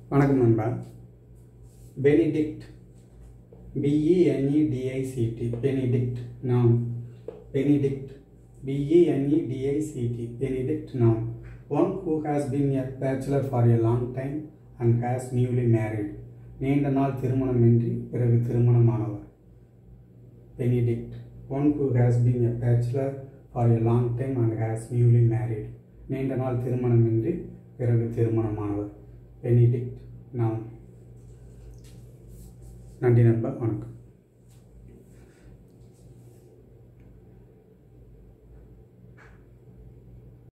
வணக்கம் நண்பா Benedict பிஇஎன்இடிஐசிடி Benedict நாம் பெனிடிக்ட் பிஇஎன்இடிஐசிடி பெனிடிக்ட் நாம் one who has been A bachelor for a long time and has newly married நீண்ட நாள் திருமணமின்றி பிறகு திருமணமானவர் Benedict one who has been A bachelor for a long time and has newly married நீண்ட நாள் திருமணமின்றி பிறகு திருமணமானவர் Benedict நாம் நன்றி நண்பா வணக்கம்